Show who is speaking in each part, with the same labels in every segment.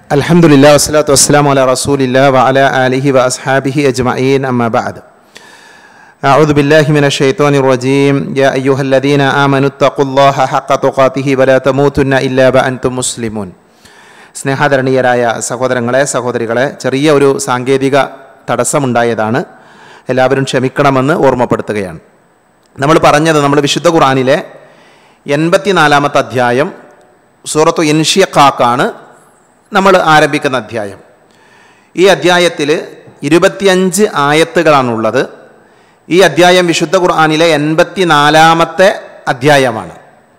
Speaker 1: الحمد لله والصلاة والسلام على رسول الله وعلى آله وأصحابه أجمعين أما بعد أعوذ بالله من الشيطان الرجيم يا أيها الذين آمنوا اتقوا الله حق تقاته ولا تموتن إلا وأنتم مسلمون സ്നേഹാദരണീയരായ സഹോദരങ്ങളെ സഹോദരികളെ ചെറിയ ഒരു സാങ്കേതിക തടസ്സമുണ്ടായതാണ് എല്ലാവരും ക്ഷമിക്കണമെന്ന് ഓർമ്മപ്പെടുത്തുകയാണ് നമ്മൾ പറഞ്ഞത് നമ്മൾ വിശുദ്ധ ഖുറാനിലെ എൺപത്തിനാലാമത്തെ അധ്യായം സൂറത്തു ഇൻഷിയക്കാക്കാണ് നമ്മൾ ആരംഭിക്കുന്ന അധ്യായം ഈ അധ്യായത്തിൽ ഇരുപത്തിയഞ്ച് ആയത്തുകളാണുള്ളത് ഈ അധ്യായം വിശുദ്ധ ഖുർആാനിലെ എൺപത്തിനാലാമത്തെ അധ്യായമാണ്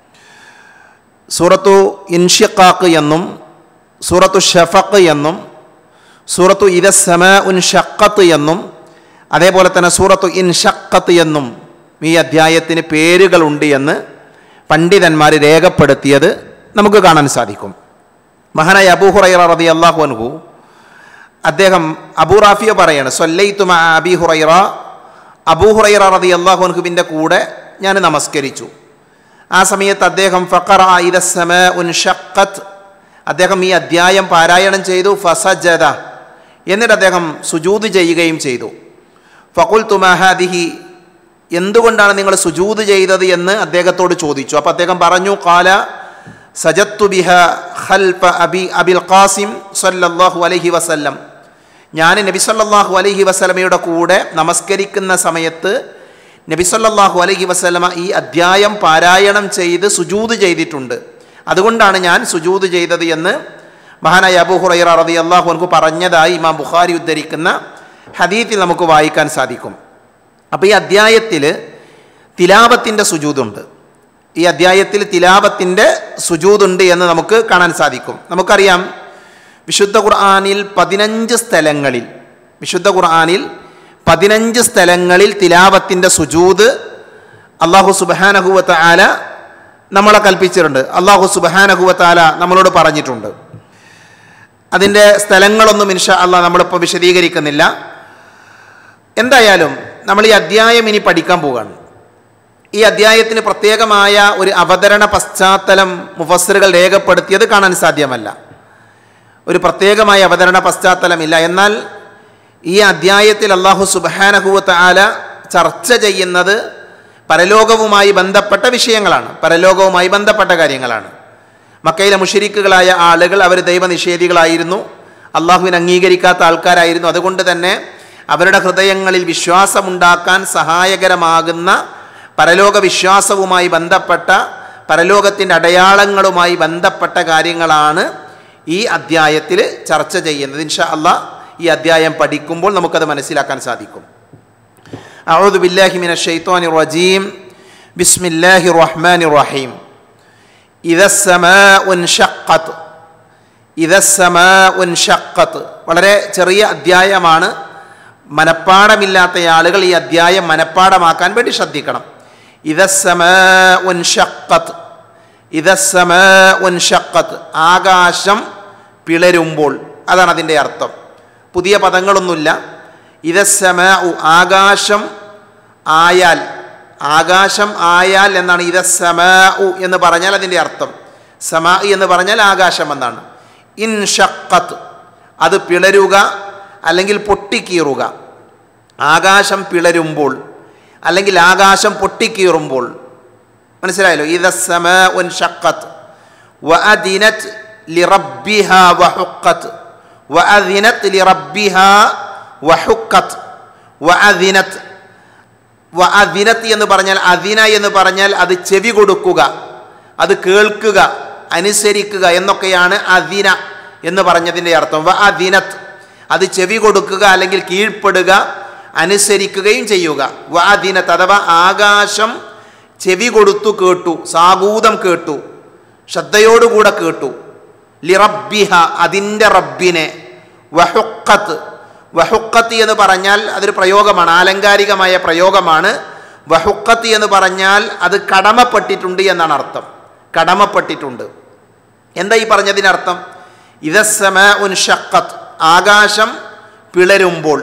Speaker 1: സൂറത്തു ഇൻഷിക്കാക്ക് എന്നും സൂറത്തു ഷഫക്ക് എന്നും സൂറത്തു ഇരസമ ഉൻ ഷക്കത്ത് എന്നും അതേപോലെ തന്നെ സൂറത്തു ഇൻഷക്കത്ത് എന്നും ഈ അധ്യായത്തിന് പേരുകളുണ്ട് എന്ന് പണ്ഡിതന്മാർ രേഖപ്പെടുത്തിയത് നമുക്ക് കാണാൻ സാധിക്കും മഹാനായ അബൂഹുറൈറ റതി അള്ളാഹു അൻഹു അദ്ദേഹം അബൂ റാഫിയ പറയാണ് സൊല്ലൈത്തുമ അബി ഹുറൈറ അബൂഹുറൈറ റതി അള്ളാഹു അൻഹുവിൻ്റെ കൂടെ ഞാൻ നമസ്കരിച്ചു ആ സമയത്ത് അദ്ദേഹം ഫഖറ ഇദസ്സമ ഉൻ ഷക്കത്ത് അദ്ദേഹം ഈ അധ്യായം പാരായണം ചെയ്തു ഫസജദ എന്നിട്ട് അദ്ദേഹം സുജൂത് ചെയ്യുകയും ചെയ്തു ഫകുൽ തുമഹാദിഹി എന്തുകൊണ്ടാണ് നിങ്ങൾ സുജൂത് ചെയ്തത് എന്ന് അദ്ദേഹത്തോട് ചോദിച്ചു അപ്പോൾ അദ്ദേഹം പറഞ്ഞു കാല സജത്തു ബിഹ ഖൽഫ അബി അബിൽ ഖാസിം സല്ലല്ലാഹു അലൈഹി വസല്ലം ഞാൻ നബി സല്ലല്ലാഹു അലൈഹി വസല്ലമയുടെ കൂടെ നമസ്കരിക്കുന്ന സമയത്ത് നബി സല്ലല്ലാഹു അലൈഹി വസല്ലമ ഈ അധ്യായം പാരായണം ചെയ്ത് സുജൂത് ചെയ്തിട്ടുണ്ട് അതുകൊണ്ടാണ് ഞാൻ സുജൂത് ചെയ്തത് എന്ന് മഹാനായ അബു ഹുറൈറ റതി അള്ളാഹു എനിക്ക് പറഞ്ഞതായി ഇമാം ബുഖാരി ഉദ്ധരിക്കുന്ന ഹദീത്തിൽ നമുക്ക് വായിക്കാൻ സാധിക്കും അപ്പോൾ ഈ അധ്യായത്തിൽ തിലാപത്തിൻ്റെ സുജൂതുണ്ട് ഈ അധ്യായത്തിൽ തിലാപത്തിൻ്റെ സുജൂതുണ്ട് എന്ന് നമുക്ക് കാണാൻ സാധിക്കും നമുക്കറിയാം വിശുദ്ധ ഖുർആാനിൽ പതിനഞ്ച് സ്ഥലങ്ങളിൽ വിശുദ്ധ ഖുർആാനിൽ പതിനഞ്ച് സ്ഥലങ്ങളിൽ തിലാപത്തിൻ്റെ സുജൂത് അള്ളാഹു സുബാനഹുവത്ത ആല നമ്മളെ കൽപ്പിച്ചിട്ടുണ്ട് അള്ളാഹു സുബാനഹുവത്ത ആല നമ്മളോട് പറഞ്ഞിട്ടുണ്ട് അതിൻ്റെ സ്ഥലങ്ങളൊന്നും ഇൻഷാ അള്ളാഹ് നമ്മളിപ്പോൾ വിശദീകരിക്കുന്നില്ല എന്തായാലും നമ്മൾ ഈ അധ്യായം ഇനി പഠിക്കാൻ പോവുകയാണ് ഈ അധ്യായത്തിന് പ്രത്യേകമായ ഒരു അവതരണ പശ്ചാത്തലം മുഫസറുകൾ രേഖപ്പെടുത്തിയത് കാണാൻ സാധ്യമല്ല ഒരു പ്രത്യേകമായ അവതരണ പശ്ചാത്തലമില്ല എന്നാൽ ഈ അധ്യായത്തിൽ അള്ളാഹു സുബാനഹുവത്ത് ആല ചർച്ച ചെയ്യുന്നത് പരലോകവുമായി ബന്ധപ്പെട്ട വിഷയങ്ങളാണ് പരലോകവുമായി ബന്ധപ്പെട്ട കാര്യങ്ങളാണ് മക്കയിലെ മുഷരിക്കുകളായ ആളുകൾ അവർ ദൈവനിഷേധികളായിരുന്നു അള്ളാഹുവിനെ അംഗീകരിക്കാത്ത ആൾക്കാരായിരുന്നു അതുകൊണ്ട് തന്നെ അവരുടെ ഹൃദയങ്ങളിൽ വിശ്വാസമുണ്ടാക്കാൻ സഹായകരമാകുന്ന പരലോക വിശ്വാസവുമായി ബന്ധപ്പെട്ട പരലോകത്തിൻ്റെ അടയാളങ്ങളുമായി ബന്ധപ്പെട്ട കാര്യങ്ങളാണ് ഈ അധ്യായത്തിൽ ചർച്ച ചെയ്യുന്നത് ഇൻഷാ അള്ളാഹ് ഈ അധ്യായം പഠിക്കുമ്പോൾ നമുക്കത് മനസ്സിലാക്കാൻ സാധിക്കും أعوذ بالله من الشيطان الرجيم بسم الله الرحمن الرحيم إذا السماء انشقت إذا السماء انشقت വളരെ ചെറിയ അധ്യായമാണ് മനപ്പാടമില്ലാത്ത ആളുകൾ ഈ അധ്യായം മനപ്പാടമാക്കാൻ വേണ്ടി ശ്രദ്ധിക്കണം ഇതസ്സമത്ത് ഇതസ്സമത്ത് ആകാശം പിളരുമ്പോൾ അതാണ് അതിൻ്റെ അർത്ഥം പുതിയ പദങ്ങളൊന്നുമില്ല ഇതസ്സമ ആകാശം ആയാൽ ആകാശം ആയാൽ എന്നാണ് ഇതസ്സമ എന്ന് പറഞ്ഞാൽ അതിൻ്റെ അർത്ഥം സമ എന്ന് പറഞ്ഞാൽ ആകാശം എന്നാണ് ഇൻ ഷക്കത്ത് അത് പിളരുക അല്ലെങ്കിൽ പൊട്ടിക്കീറുക ആകാശം പിളരുമ്പോൾ അല്ലെങ്കിൽ ആകാശം പൊട്ടിക്കീറുമ്പോൾ മനസ്സിലായല്ലോ ഇതസ്സമ ഉൻ ഷക്കത്ത് വഅദിനത് ലിറബ്ബിഹ വഹുക്കത്ത് വഅദിനത് ലിറബ്ബിഹ വഹുക്കത്ത് വഅദിനത് വഅദിനത്ത് എന്ന് പറഞ്ഞാൽ അദിന എന്ന് പറഞ്ഞാൽ അത് ചെവി കൊടുക്കുക അത് കേൾക്കുക അനുസരിക്കുക എന്നൊക്കെയാണ് അദിന എന്ന് പറഞ്ഞതിൻ്റെ അർത്ഥം വ അദിനത്ത് അത് ചെവി കൊടുക്കുക അല്ലെങ്കിൽ കീഴ്പ്പെടുക അനുസരിക്കുകയും ചെയ്യുക വ അദിനത്ത് അഥവാ ആകാശം ചെവി കൊടുത്തു കേട്ടു സാഗൂതം കേട്ടു ശ്രദ്ധയോടുകൂടെ കേട്ടു ലിറബ്ബിഹ അതിൻ്റെ റബ്ബിനെ വഹുക്കത്ത് വഹുക്കത്ത് എന്ന് പറഞ്ഞാൽ അതൊരു പ്രയോഗമാണ് ആലങ്കാരികമായ പ്രയോഗമാണ് വഹുക്കത്ത് എന്ന് പറഞ്ഞാൽ അത് കടമപ്പെട്ടിട്ടുണ്ട് എന്നാണ് അർത്ഥം കടമപ്പെട്ടിട്ടുണ്ട് എന്താ ഈ പറഞ്ഞതിനർത്ഥം ഇതസ്സമ ഉൻ ഷക്കത്ത് ആകാശം പിളരുമ്പോൾ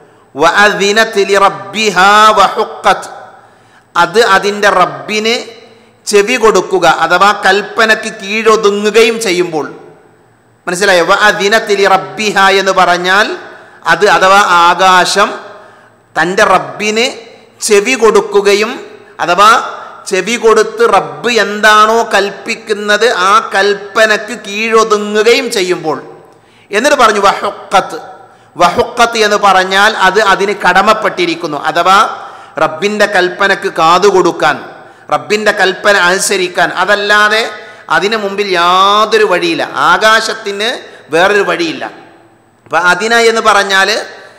Speaker 1: വഹുക്കത്ത് അത് അതിൻ്റെ റബ്ബിന് ചെവി കൊടുക്കുക അഥവാ കൽപ്പനയ്ക്ക് കീഴൊതുങ്ങുകയും ചെയ്യുമ്പോൾ മനസ്സിലായോ വഅദിനത്തിലി റബ്ബിഹ എന്ന് പറഞ്ഞാൽ അത് അഥവാ ആകാശം തൻ്റെ റബ്ബിന് ചെവി കൊടുക്കുകയും അഥവാ ചെവി കൊടുത്ത് റബ്ബ് എന്താണോ കൽപ്പിക്കുന്നത് ആ കൽപ്പനക്ക് കീഴൊതുങ്ങുകയും ചെയ്യുമ്പോൾ എന്നിട്ട് പറഞ്ഞു വഹുക്കത്ത് വഹുക്കത്ത് എന്ന് പറഞ്ഞാൽ അത് അതിന് കടമപ്പെട്ടിരിക്കുന്നു അഥവാ റബ്ബിൻ്റെ കൽപ്പനക്ക് കാതുകൊടുക്കാൻ റബ്ബിൻ്റെ കൽപ്പന അനുസരിക്കാൻ അതല്ലാതെ അതിന് മുമ്പിൽ യാതൊരു വഴിയില്ല ആകാശത്തിന് വേറൊരു വഴിയില്ല അപ്പം അതിന എന്ന് പറഞ്ഞാൽ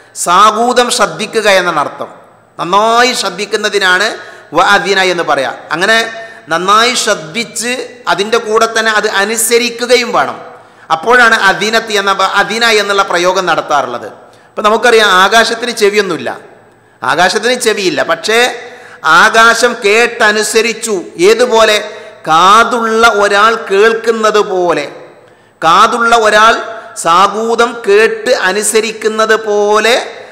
Speaker 1: സാഗൂതം ശ്രദ്ധിക്കുക എന്നാണ് അർത്ഥം നന്നായി ശ്രദ്ധിക്കുന്നതിനാണ് വ അതിന എന്ന് പറയാം അങ്ങനെ നന്നായി ശ്രദ്ധിച്ച് അതിൻ്റെ കൂടെ തന്നെ അത് അനുസരിക്കുകയും വേണം അപ്പോഴാണ് അധീനത്തി എന്ന അധീന എന്നുള്ള പ്രയോഗം നടത്താറുള്ളത് ഇപ്പം നമുക്കറിയാം ആകാശത്തിന് ചെവിയൊന്നുമില്ല ആകാശത്തിന് ചെവിയില്ല പക്ഷേ ആകാശം കേട്ടനുസരിച്ചു ഏതുപോലെ കാതുള്ള ഒരാൾ കേൾക്കുന്നത് പോലെ കാതുള്ള ഒരാൾ സാഗൂതം കേട്ട് അനുസരിക്കുന്നത് പോലെ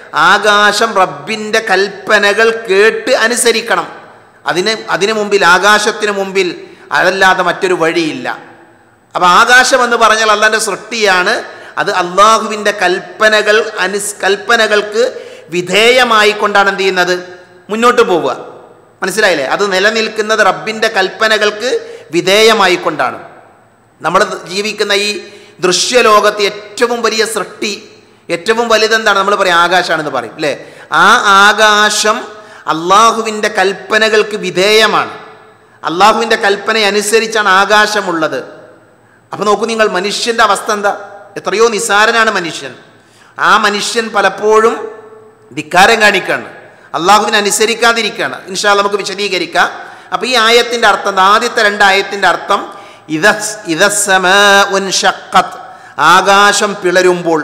Speaker 1: ആകാശം റബ്ബിൻ്റെ കൽപ്പനകൾ കേട്ട് അനുസരിക്കണം അതിന് അതിനു മുമ്പിൽ ആകാശത്തിന് മുമ്പിൽ അതല്ലാതെ മറ്റൊരു വഴിയില്ല അപ്പം ആകാശം എന്ന് പറഞ്ഞാൽ അള്ളാൻ്റെ സൃഷ്ടിയാണ് അത് അള്ളാഹുവിൻ്റെ കൽപ്പനകൾ അനുസ് കൽപ്പനകൾക്ക് വിധേയമായിക്കൊണ്ടാണ് എന്ത് ചെയ്യുന്നത് മുന്നോട്ട് പോവുക മനസ്സിലായില്ലേ അത് നിലനിൽക്കുന്നത് റബ്ബിൻ്റെ കൽപ്പനകൾക്ക് വിധേയമായിക്കൊണ്ടാണ് നമ്മൾ ജീവിക്കുന്ന ഈ ദൃശ്യലോകത്ത് ഏറ്റവും വലിയ സൃഷ്ടി ഏറ്റവും വലുതെന്താണ് നമ്മൾ പറയും ആകാശമാണെന്ന് പറയും അല്ലേ ആ ആകാശം അള്ളാഹുവിൻ്റെ കൽപ്പനകൾക്ക് വിധേയമാണ് അള്ളാഹുവിൻ്റെ കൽപ്പന അനുസരിച്ചാണ് ആകാശമുള്ളത് അപ്പോൾ നോക്കൂ നിങ്ങൾ മനുഷ്യൻ്റെ അവസ്ഥ എന്താ എത്രയോ നിസാരനാണ് മനുഷ്യൻ ആ മനുഷ്യൻ പലപ്പോഴും ധിക്കാരം കാണിക്കുകയാണ് അള്ളാഹുവിനെ അനുസരിക്കാതിരിക്കുകയാണ് ഇൻഷാ നമുക്ക് വിശദീകരിക്കാം അപ്പോൾ ഈ ആയത്തിൻ്റെ അർത്ഥം എന്താ? ആദ്യത്തെ രണ്ട് ആയത്തിൻ്റെ അർത്ഥം ഇതസ് ഇതസ്സമാഉൻ ഷഖത്ത് ആകാശം പിളരുമ്പോൾ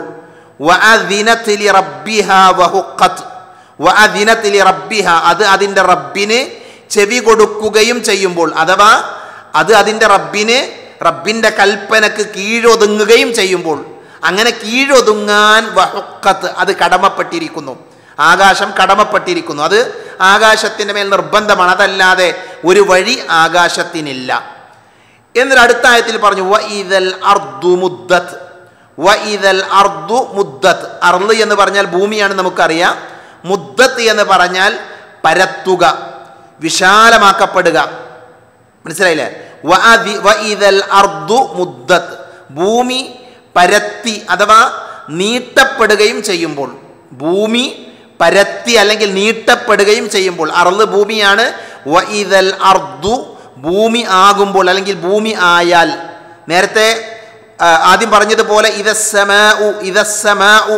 Speaker 1: വഅദിനത് ലിറബ്ബിഹ വഹുഖത്ത് വഅദിനത് ലിറബ്ബിഹ അത് അതിൻ്റെ റബ്ബിന് ചെവി കൊടുക്കുകയും ചെയ്യുമ്പോൾ അഥവാ അത് അതിൻ്റെ റബ്ബിന് റബ്ബിൻ്റെ കൽപ്പനക്ക് കീഴൊതുങ്ങുകയും ചെയ്യുമ്പോൾ അങ്ങനെ കീഴൊതുങ്ങാൻ വഹുക്കത്ത് അത് കടമപ്പെട്ടിരിക്കുന്നു ആകാശം കടമപ്പെട്ടിരിക്കുന്നു അത് ആകാശത്തിൻ്റെ മേൽ നിർബന്ധമാണ് അതല്ലാതെ ഒരു വഴി ആകാശത്തിനില്ല എന്നൊരു അടുത്ത ആയത്തിൽ പറഞ്ഞു വ ഇതൽ അർദു മുദ്ദത്ത് വ ഇതൽ അർദു മുദ്ദത്ത് അർള് എന്ന് പറഞ്ഞാൽ ഭൂമിയാണ് നമുക്കറിയാം മുദ്ദത്ത് എന്ന് പറഞ്ഞാൽ പരത്തുക വിശാലമാക്കപ്പെടുക മനസ്സിലായില്ലേ വ അദി- വ ഇതൽ അർദു മുദ്ദത്ത് ഭൂമി പരത്തി അഥവാ നീട്ടപ്പെടുകയും ചെയ്യുമ്പോൾ ഭൂമി പരത്തി അല്ലെങ്കിൽ നീട്ടപ്പെടുകയും ചെയ്യുമ്പോൾ അറുത് ഭൂമിയാണ് വ ഇതൽ അർദു ഭൂമി ആകുമ്പോൾ അല്ലെങ്കിൽ ഭൂമി ആയാൽ നേരത്തെ ആ, ആദ്യം പറഞ്ഞതുപോലെ ഇതസ്സമാഉ ഇതസ്സമാഉ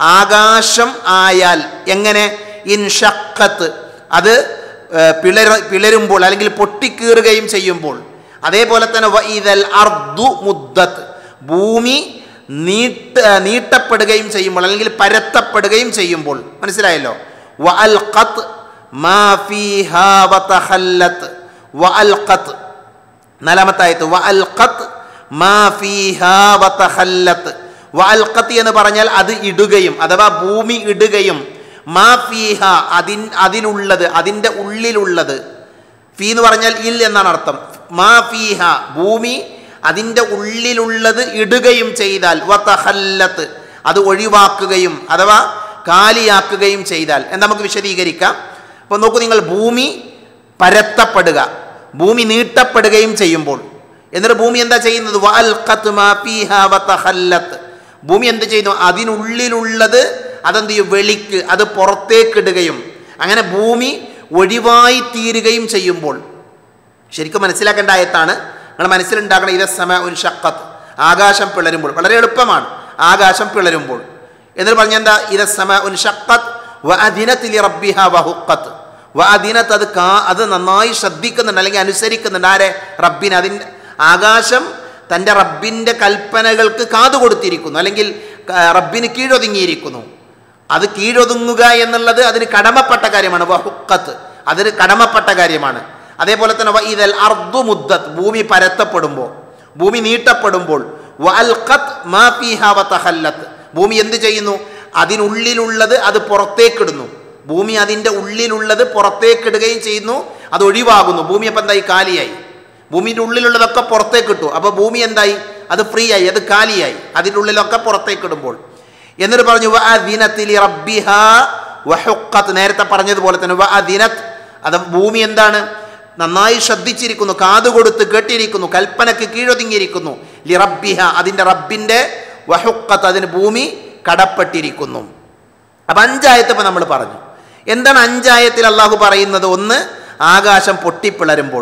Speaker 1: ആകാശം ആയാൽ എങ്ങനെ ഇൻഷക്കത്ത് അത് ഏ, പിളര പിളരുമ്പോൾ അല്ലെങ്കിൽ പൊട്ടിക്കീറുകയും ചെയ്യുമ്പോൾ അതേപോലെ തന്നെ വ ഇതൽ അർദു മുദ്ദത്ത് ഭൂമി നീട്ട നീട്ടപ്പെടുകയും ചെയ്യുമ്പോൾ അല്ലെങ്കിൽ പരത്തപ്പെടുകയും ചെയ്യുമ്പോൾ മനസ്സിലായല്ലോ വ അൽ ഖത്ത് മാ ഫീഹാ വതഖല്ലത്ത് വ അൽ ഖത്ത് നാലാമത്തെ ആയത്ത് വ അൽ ഖത്ത് മാ ഫീഹാ വതഖല്ലത്ത് വ അൽ ഖത്ത് എന്ന് പറഞ്ഞാൽ അത് ഇടുകയും അഥവാ ഭൂമി ഇടുകയും മാ ഫീഹ അതിൻ അതിലുള്ളത് അതിൻ്റെ ഉള്ളിലുള്ളത് ഫീ എന്ന് പറഞ്ഞാൽ ഇൽ എന്നാണ് അർത്ഥം മാ ഫീഹ ഭൂമി അതിൻ്റെ ഉള്ളിലുള്ളത് ഇടുകയും ചെയ്താൽ വതഹല്ലത്ത് അത് ഒഴിവാക്കുകയും അഥവാ കാലിയാക്കുകയും ചെയ്താൽ എന്ന് നമുക്ക് വിശദീകരിക്കാം അപ്പോൾ നോക്കൂ നിങ്ങൾ ഭൂമി പരത്തപ്പെടുക ഭൂമി നീട്ടപ്പെടുകയും ചെയ്യുമ്പോൾ എന്നിട്ട് ഭൂമി എന്താ ചെയ്യുന്നത് വഅൽഖത്ത് മാ ഫീഹാ വതഹല്ലത്ത് ഭൂമി എന്ത് ചെയ്യുന്നു അതിനുള്ളിലുള്ളത് അതെന്ത് ചെയ്യും വെളിക്ക് അത് പുറത്തേക്കിടുകയും അങ്ങനെ ഭൂമി ഒഴിവായി തീരുകയും ചെയ്യുമ്പോൾ ശരിക്കും മനസ്സിലാക്കേണ്ട ആയത്താണ് നിങ്ങൾ മനസ്സിലുണ്ടാക്കണം ഇത് സമ ഒരു ഷക്കത്ത് ആകാശം പിളരുമ്പോൾ വളരെ എളുപ്പമാണ് ആകാശം പിളരുമ്പോൾ എന്നിട്ട് പറഞ്ഞെന്താ ഇത് സമ ഒരു ഷക്കത്ത് വ അദിനത്തിൽ റബ്ബിഹ വഹുക്കത്ത് വ അദിനത്ത് അത് കാ അത് നന്നായി ശ്രദ്ധിക്കുന്നുണ്ട് അല്ലെങ്കിൽ അനുസരിക്കുന്നുണ്ട് ആരെ റബ്ബിന് അതിൻ്റെ ആകാശം തൻ്റെ റബ്ബിൻ്റെ കൽപ്പനകൾക്ക് കാതു കൊടുത്തിരിക്കുന്നു അല്ലെങ്കിൽ ക- റബ്ബിന് കീഴൊതുങ്ങിയിരിക്കുന്നു അത് കീഴൊതുങ്ങുക എന്നുള്ളത് അതിന് കടമപ്പെട്ട കാര്യമാണ് വഹുക്കത്ത് അതിന് കടമപ്പെട്ട കാര്യമാണ് അതേപോലെ തന്നെ വ ഇതൽ അർദു മുദ്ദത്ത് ഭൂമി പരത്തപ്പെടുമ്പോൾ ഭൂമി നീട്ടപ്പെടുമ്പോൾ വഅൽഖത്ത് മാ ഫീഹാ വതഖല്ലത്ത് ഭൂമി എന്ത് ചെയ്യുന്നു അതിനുള്ളിലുള്ളത് അത് പുറത്തേക്കിടുന്നു ഭൂമി അതിൻ്റെ ഉള്ളിലുള്ളത് പുറത്തേക്കിടുകയും ചെയ്യുന്നു അത് ഒഴിവാകുന്നു ഭൂമി അപ്പം എന്തായി കാലിയായി ഭൂമിയുടെ ഉള്ളിലുള്ളതൊക്കെ പുറത്തേക്ക് ഇട്ടു അപ്പോൾ ഭൂമി എന്തായി അത് ഫ്രീ ആയി അത് കാലിയായി അതിൻ്റെ ഉള്ളിലൊക്കെ പുറത്തേക്ക് ഇടുമ്പോൾ എന്നിട്ട് പറഞ്ഞു വ ദിനത്തിൽ റബ്ബിഹാ വഹുക്കത്ത് നേരത്തെ പറഞ്ഞതുപോലെ തന്നെ വ ദിനത്ത് അത് ഭൂമി എന്താണ് നന്നായി ശ്രദ്ധിച്ചിരിക്കുന്നു കാതുകൊടുത്ത് കേട്ടിരിക്കുന്നു കൽപ്പനയ്ക്ക് കീഴൊതുങ്ങിയിരിക്കുന്നു ലി റബ്ബിഹ അതിൻ്റെ റബ്ബിൻ്റെ വഹുക്കത്ത് അതിന് ഭൂമി കടപ്പെട്ടിരിക്കുന്നു അപ്പം അഞ്ചായത്ത് ഇപ്പം നമ്മൾ പറഞ്ഞു എന്താണ് അഞ്ചായത്തിൽ അള്ളാഹു പറയുന്നത് ഒന്ന് ആകാശം പൊട്ടിപ്പിളരുമ്പോൾ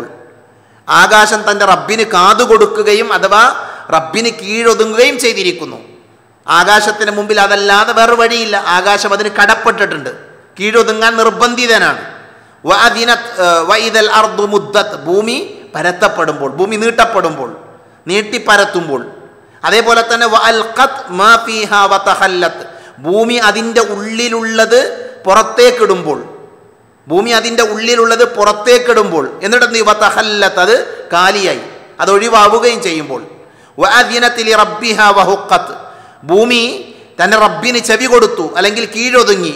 Speaker 1: ആകാശം തൻ്റെ റബ്ബിന് കാതുകൊടുക്കുകയും അഥവാ റബ്ബിന് കീഴൊതുങ്ങുകയും ചെയ്തിരിക്കുന്നു ആകാശത്തിന് മുമ്പിൽ അതല്ലാതെ വേറെ വഴിയില്ല ആകാശം അതിന് കടപ്പെട്ടിട്ടുണ്ട് കീഴൊതുങ്ങാൻ നിർബന്ധിതനാണ് വഅദിനത്, ഏർ, വഇദൽ അർദു മുദ്ദത്ത് ഭൂമി പരത്തപ്പെടുമ്പോൾ ഭൂമി നീട്ടപ്പെടുമ്പോൾ നീട്ടിപ്പരത്തുമ്പോൾ അതേപോലെ തന്നെ വഅൽഖത് മാ ഫീഹാ വതഖല്ലത്ത് ഭൂമി അതിൻ്റെ ഉള്ളിലുള്ളത് പുറത്തേക്കിടുമ്പോൾ ഭൂമി അതിൻ്റെ ഉള്ളിലുള്ളത് പുറത്തേക്കിടുമ്പോൾ എന്നിട്ട് എന്ത് ചെയ്യും? വതഖല്ലത്ത് അത് കാലിയായി അത് ഒഴിവാവുകയും ചെയ്യുമ്പോൾ വഅദിനത്തിൽ റബ്ബിഹ വഹുക്കത്ത് ഭൂമി തൻ്റെ റബ്ബിന് ചെവി കൊടുത്തു അല്ലെങ്കിൽ കീഴൊതുങ്ങി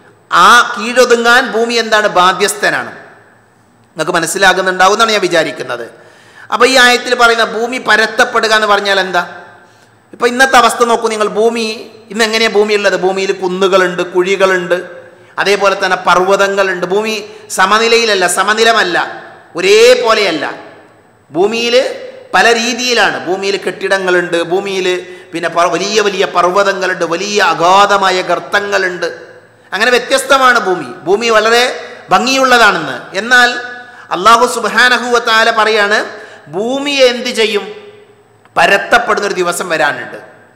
Speaker 1: ആ കീഴൊതുങ്ങാൻ ഭൂമി എന്താണ് ബാധ്യസ്ഥനാണ് നിങ്ങൾക്ക് മനസ്സിലാകുന്നുണ്ടാവും എന്നാണ് ഞാൻ വിചാരിക്കുന്നത് അപ്പോൾ ഈ ആയത്തിൽ പറയുന്ന ഭൂമി പരത്തപ്പെടുക എന്ന് പറഞ്ഞാൽ എന്താ ഇപ്പോൾ ഇന്നത്തെ അവസ്ഥ നോക്കൂ നിങ്ങൾ ഭൂമി ഇന്ന് എങ്ങനെയാണ് ഭൂമി ഉള്ളത് ഭൂമിയിൽ കുന്നുകളുണ്ട് കുഴികളുണ്ട് അതേപോലെ തന്നെ പർവ്വതങ്ങളുണ്ട് ഭൂമി സമനിലയിലല്ല സമനിലമല്ല ഒരേപോലെയല്ല ഭൂമിയിൽ പല രീതിയിലാണ് ഭൂമിയിൽ കെട്ടിടങ്ങളുണ്ട് ഭൂമിയിൽ പിന്നെ പർ- വലിയ വലിയ പർവ്വതങ്ങളുണ്ട് വലിയ അഗാധമായ ഗർത്തങ്ങളുണ്ട് അങ്ങനെ വ്യത്യസ്തമാണ് ഭൂമി ഭൂമി വളരെ ഭംഗിയുള്ളതാണെന്ന് എന്നാൽ അള്ളാഹു സുബാനഹുവത്താല പറയാണ് ഭൂമിയെ എന്ത് ചെയ്യും പരത്തപ്പെടുന്നൊരു ദിവസം വരാനുണ്ട്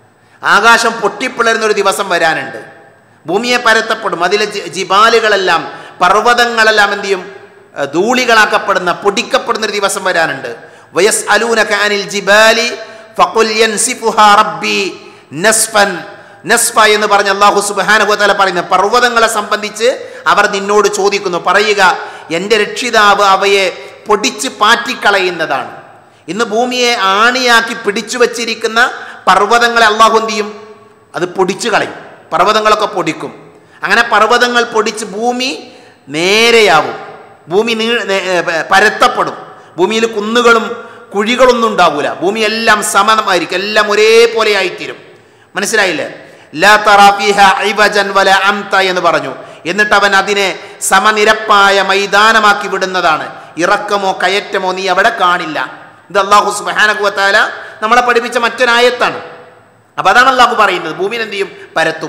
Speaker 1: ആകാശം പൊട്ടിപ്പിളരുന്നൊരു ദിവസം വരാനുണ്ട് ഭൂമിയെ പരത്തപ്പെടും അതിലെ ജി- ജിബാലുകളെല്ലാം പർവ്വതങ്ങളെല്ലാം എന്ത് ചെയ്യും ഏഹ് ധൂളികളാക്കപ്പെടുന്ന പൊടിക്കപ്പെടുന്നൊരു ദിവസം വരാനുണ്ട് വയസ് അലൂനക അനിൽ ജിബാലി ഫഖുൽ യൻസിഫുഹാ റബ്ബി നസ്ഫൻ നസ്ഫ എന്ന് പറഞ്ഞ അള്ളാഹു സുബാനുഭവത്തല പറയുന്ന പർവ്വതങ്ങളെ സംബന്ധിച്ച് അവർ നിന്നോട് ചോദിക്കുന്നു പറയുക എൻ്റെ രക്ഷിതാവ് അവയെ പൊടിച്ച് പാറ്റിക്കളയുന്നതാണ് ഇന്ന് ഭൂമിയെ ആണിയാക്കി പിടിച്ചു വച്ചിരിക്കുന്ന പർവ്വതങ്ങളെ അള്ളാഹു എന്ത് ചെയ്യും അത് പൊടിച്ചു കളയും പർവ്വതങ്ങളൊക്കെ പൊടിക്കും അങ്ങനെ പർവ്വതങ്ങൾ പൊടിച്ച് ഭൂമി നേരെയാവും ഭൂമി നീ നേ- ഏ, പ- പരത്തപ്പെടും ഭൂമിയിൽ കുന്നുകളും കുഴികളൊന്നും ഉണ്ടാവൂല ഭൂമി എല്ലാം സമമായിരിക്കും എല്ലാം ഒരേപോലെ ആയിത്തീരും മനസ്സിലായില്ലേ ലാ തറാ ഫീഹ ഇവജൻ വല അംത എന്ന് പറഞ്ഞു എന്നിട്ട് അവൻ അതിനെ സമനിരപ്പായ മൈതാനമാക്കി വിടുന്നതാണ് ഇറക്കമോ കയറ്റമോ നീ അവിടെ കാണില്ല ഇത് അള്ളാഹു സുബാനകുവത്താല നമ്മളെ പഠിപ്പിച്ച മറ്റൊരായത്താണ് അപ്പം അതാണ് അള്ളാഹു പറയുന്നത് ഭൂമിയിൽ എന്ത് ചെയ്യും പരത്തും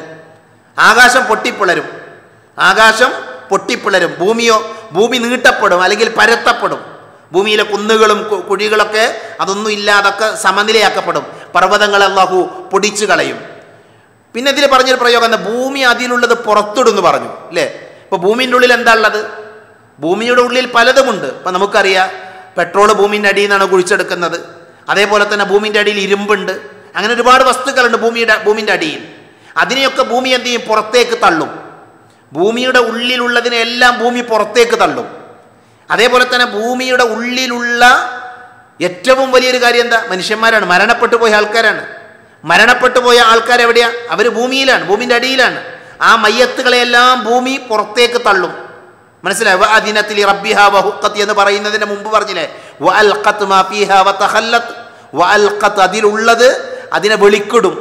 Speaker 1: ആകാശം പൊട്ടിപ്പിളരും ആകാശം പൊട്ടിപ്പിളരും ഭൂമിയോ ഭൂമി നീട്ടപ്പെടും അല്ലെങ്കിൽ പരത്തപ്പെടും ഭൂമിയിലെ കുന്നുകളും കു- കുഴികളൊക്കെ അതൊന്നും ഇല്ലാതൊക്കെ സമനിലയാക്കപ്പെടും പർവ്വതങ്ങളെ അള്ളാഹു പൊടിച്ചു കളയും പിന്നെ ഇതിൽ പറഞ്ഞൊരു പ്രയോഗം എന്താ ഭൂമി അതിലുള്ളത് പുറത്തിടുന്നു പറഞ്ഞു അല്ലേ ഇപ്പോൾ ഭൂമിൻ്റെ ഉള്ളിൽ എന്താ ഉള്ളത് ഭൂമിയുടെ ഉള്ളിൽ പലതുമുണ്ട് ഇപ്പം നമുക്കറിയാം പെട്രോൾ ഭൂമിൻ്റെ അടിയിൽ നിന്നാണ് കുഴിച്ചെടുക്കുന്നത് അതേപോലെ തന്നെ ഭൂമിൻ്റെ അടിയിൽ ഇരുമ്പുണ്ട് അങ്ങനെ ഒരുപാട് വസ്തുക്കളുണ്ട് ഭൂമിയുടെ ഭൂമിൻ്റെ അടിയിൽ അതിനെയൊക്കെ ഭൂമി എന്ത് ചെയ്യും പുറത്തേക്ക് തള്ളും ഭൂമിയുടെ ഉള്ളിലുള്ളതിനെ എല്ലാം ഭൂമി പുറത്തേക്ക് തള്ളും അതേപോലെ തന്നെ ഭൂമിയുടെ ഉള്ളിലുള്ള ഏറ്റവും വലിയൊരു കാര്യം എന്താ മനുഷ്യന്മാരാണ് മരണപ്പെട്ടു പോയ ആൾക്കാരാണ് മരണപ്പെട്ടു പോയ ആൾക്കാർ എവിടെയാ അവർ ഭൂമിയിലാണ് ഭൂമിൻ്റെ അടിയിലാണ് ആ മയ്യത്തുകളെല്ലാം ഭൂമി പുറത്തേക്ക് തള്ളും മനസ്സിലായി അതിനത്തിൽ റബ്ബിഹ വഹുക്കത്ത് എന്ന് പറയുന്നതിന് മുമ്പ് പറഞ്ഞില്ലേ വ അൽഖത്ത് മാ ഫീഹ വതഖല്ലത്ത് വ അൽഖത്ത് അതിലുള്ളത് അതിനെ വെളിക്കിടും